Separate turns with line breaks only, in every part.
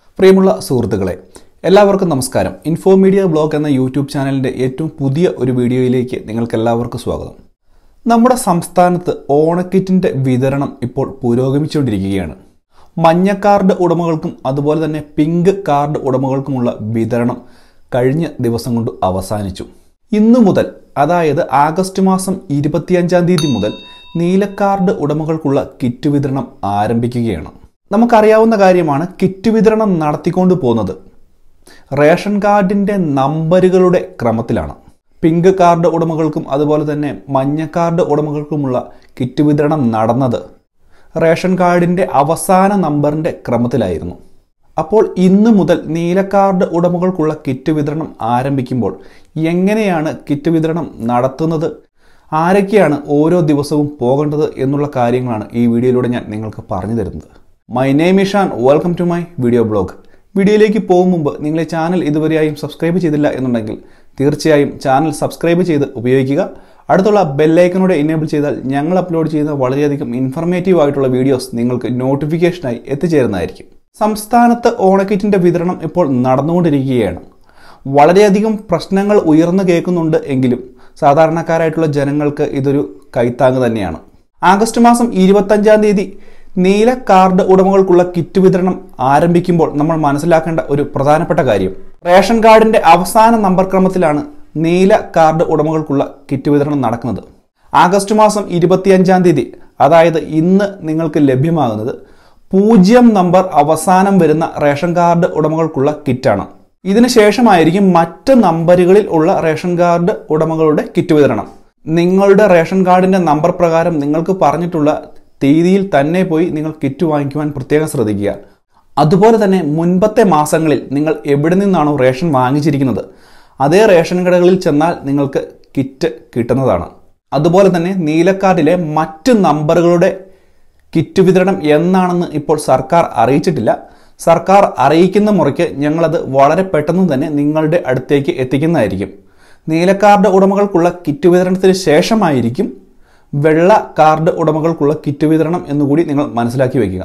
പ്രിയമുള്ള സുഹൃത്തുക്കളെ എല്ലാവർക്കും നമസ്കാരം ഇൻഫോ മീഡിയ ബ്ലോഗ് എന്ന യൂട്യൂബ് ചാനലിൻ്റെ ഏറ്റവും പുതിയ ഒരു വീഡിയോയിലേക്ക് നിങ്ങൾക്ക് എല്ലാവർക്കും സ്വാഗതം നമ്മുടെ സംസ്ഥാനത്ത് ഓണക്കിറ്റിൻ്റെ വിതരണം ഇപ്പോൾ പുരോഗമിച്ചുകൊണ്ടിരിക്കുകയാണ് മഞ്ഞ കാർഡ് ഉടമകൾക്കും അതുപോലെ തന്നെ പിങ്ക് കാർഡ് ഉടമകൾക്കുമുള്ള വിതരണം കഴിഞ്ഞ ദിവസം കൊണ്ട് അവസാനിച്ചു ഇന്നു മുതൽ അതായത് ആഗസ്റ്റ് മാസം ഇരുപത്തിയഞ്ചാം തീയതി മുതൽ നീല കാർഡ് ഉടമകൾക്കുള്ള കിറ്റ് വിതരണം ആരംഭിക്കുകയാണ് നമുക്കറിയാവുന്ന കാര്യമാണ് കിറ്റ് വിതരണം നടത്തിക്കൊണ്ട് പോകുന്നത് റേഷൻ കാർഡിൻ്റെ നമ്പറുകളുടെ ക്രമത്തിലാണ് പിങ്ക് കാർഡ് ഉടമകൾക്കും അതുപോലെ തന്നെ മഞ്ഞ കാർഡ് ഉടമകൾക്കുമുള്ള കിറ്റ് വിതരണം നടന്നത് റേഷൻ കാർഡിൻ്റെ അവസാന നമ്പറിൻ്റെ ക്രമത്തിലായിരുന്നു അപ്പോൾ ഇന്ന് മുതൽ നീല കാർഡ് ഉടമകൾക്കുള്ള കിറ്റ് വിതരണം ആരംഭിക്കുമ്പോൾ എങ്ങനെയാണ് കിറ്റ് വിതരണം നടത്തുന്നത് ആരൊക്കെയാണ് ഓരോ ദിവസവും പോകേണ്ടത് എന്നുള്ള കാര്യങ്ങളാണ് ഈ വീഡിയോയിലൂടെ ഞാൻ നിങ്ങൾക്ക് പറഞ്ഞു തരുന്നത് my name Ishan welcome to my video blog വീഡിയോയിലേക്ക് പോകും മുമ്പ് നിങ്ങൾ ഈ ചാനൽ ഇതുവരെയായും സബ്സ്ക്രൈബ് ചെയ്തില്ല എന്നുണ്ടെങ്കിൽ തീർച്ചയായും ചാനൽ സബ്സ്ക്രൈബ് ചെയ്ത് ഉപയോഗിക്കുക അടുത്തുള്ള ബെല്ലൈക്കനോടെ ഇനേബിൾ ചെയ്താൽ ഞങ്ങൾ അപ്ലോഡ് ചെയ്യുന്ന വളരെയധികം ഇൻഫർമേറ്റീവ് ആയിട്ടുള്ള വീഡിയോസ് നിങ്ങൾക്ക് നോട്ടിഫിക്കേഷനായി എത്തിച്ചേരുന്നതായിരിക്കും സംസ്ഥാനത്ത് ഓണക്കിറ്റിൻ്റെ വിതരണം ഇപ്പോൾ നടന്നുകൊണ്ടിരിക്കുകയാണ് വളരെയധികം പ്രശ്നങ്ങൾ ഉയർന്നു കേൾക്കുന്നുണ്ട് എങ്കിലും സാധാരണക്കാരായിട്ടുള്ള ജനങ്ങൾക്ക് ഇതൊരു കൈത്താങ് തന്നെയാണ് ആഗസ്റ്റ് മാസം ഇരുപത്തഞ്ചാം തീയതി നീല കാർഡ് ഉടമകൾക്കുള്ള കിറ്റ് വിതരണം ആരംഭിക്കുമ്പോൾ നമ്മൾ മനസ്സിലാക്കേണ്ട ഒരു പ്രധാനപ്പെട്ട കാര്യം റേഷൻ കാർഡിന്റെ അവസാന നമ്പർ ക്രമത്തിലാണ് നീല കാർഡ് ഉടമകൾക്കുള്ള കിറ്റ് വിതരണം നടക്കുന്നത് ആഗസ്റ്റ് മാസം ഇരുപത്തിയഞ്ചാം തീയതി അതായത് ഇന്ന് നിങ്ങൾക്ക് ലഭ്യമാകുന്നത് പൂജ്യം നമ്പർ അവസാനം വരുന്ന റേഷൻ കാർഡ് ഉടമകൾക്കുള്ള കിറ്റാണ് ഇതിന് ശേഷമായിരിക്കും മറ്റ് നമ്പറുകളിൽ ഉള്ള റേഷൻ കാർഡ് ഉടമകളുടെ കിറ്റ് വിതരണം നിങ്ങളുടെ റേഷൻ കാർഡിന്റെ നമ്പർ പ്രകാരം നിങ്ങൾക്ക് പറഞ്ഞിട്ടുള്ള തീയതിയിൽ തന്നെ പോയി നിങ്ങൾ കിറ്റ് വാങ്ങിക്കുവാൻ പ്രത്യേകം ശ്രദ്ധിക്കുക അതുപോലെ തന്നെ മുൻപത്തെ മാസങ്ങളിൽ നിങ്ങൾ എവിടെ നിന്നാണോ റേഷൻ വാങ്ങിച്ചിരിക്കുന്നത് അതേ റേഷൻ കടകളിൽ ചെന്നാൽ നിങ്ങൾക്ക് കിറ്റ് കിട്ടുന്നതാണ് അതുപോലെ തന്നെ നീലക്കാർഡിലെ മറ്റ് നമ്പറുകളുടെ കിറ്റ് വിതരണം എന്നാണെന്ന് ഇപ്പോൾ സർക്കാർ അറിയിച്ചിട്ടില്ല സർക്കാർ അറിയിക്കുന്ന മുറയ്ക്ക് ഞങ്ങളത് വളരെ പെട്ടെന്ന് തന്നെ നിങ്ങളുടെ അടുത്തേക്ക് എത്തിക്കുന്നതായിരിക്കും നീലക്കാർഡ് ഉടമകൾക്കുള്ള കിറ്റ് വിതരണത്തിന് ശേഷമായിരിക്കും വെള്ള കാർഡ് ഉടമകൾക്കുള്ള കിറ്റ് വിതരണം എന്നുകൂടി നിങ്ങൾ മനസ്സിലാക്കി വയ്ക്കുക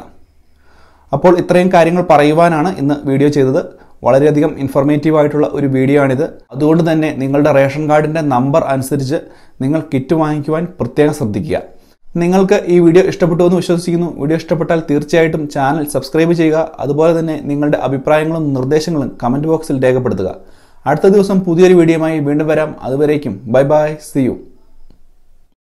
അപ്പോൾ ഇത്രയും കാര്യങ്ങൾ പറയുവാനാണ് ഇന്ന് വീഡിയോ ചെയ്തത് വളരെയധികം ഇൻഫോർമേറ്റീവ് ആയിട്ടുള്ള ഒരു വീഡിയോ ആണിത് അതുകൊണ്ട് തന്നെ നിങ്ങളുടെ റേഷൻ കാർഡിൻ്റെ നമ്പർ അനുസരിച്ച് നിങ്ങൾ കിറ്റ് വാങ്ങിക്കുവാൻ പ്രത്യേകം ശ്രദ്ധിക്കുക നിങ്ങൾക്ക് ഈ വീഡിയോ ഇഷ്ടപ്പെട്ടു എന്ന് വിശ്വസിക്കുന്നു വീഡിയോ ഇഷ്ടപ്പെട്ടാൽ തീർച്ചയായിട്ടും ചാനൽ സബ്സ്ക്രൈബ് ചെയ്യുക അതുപോലെ തന്നെ നിങ്ങളുടെ അഭിപ്രായങ്ങളും നിർദ്ദേശങ്ങളും കമൻറ്റ് ബോക്സിൽ രേഖപ്പെടുത്തുക അടുത്ത ദിവസം പുതിയൊരു വീഡിയോയുമായി വീണ്ടും വരാം അതുവരേക്കും ബൈ ബൈ സി യു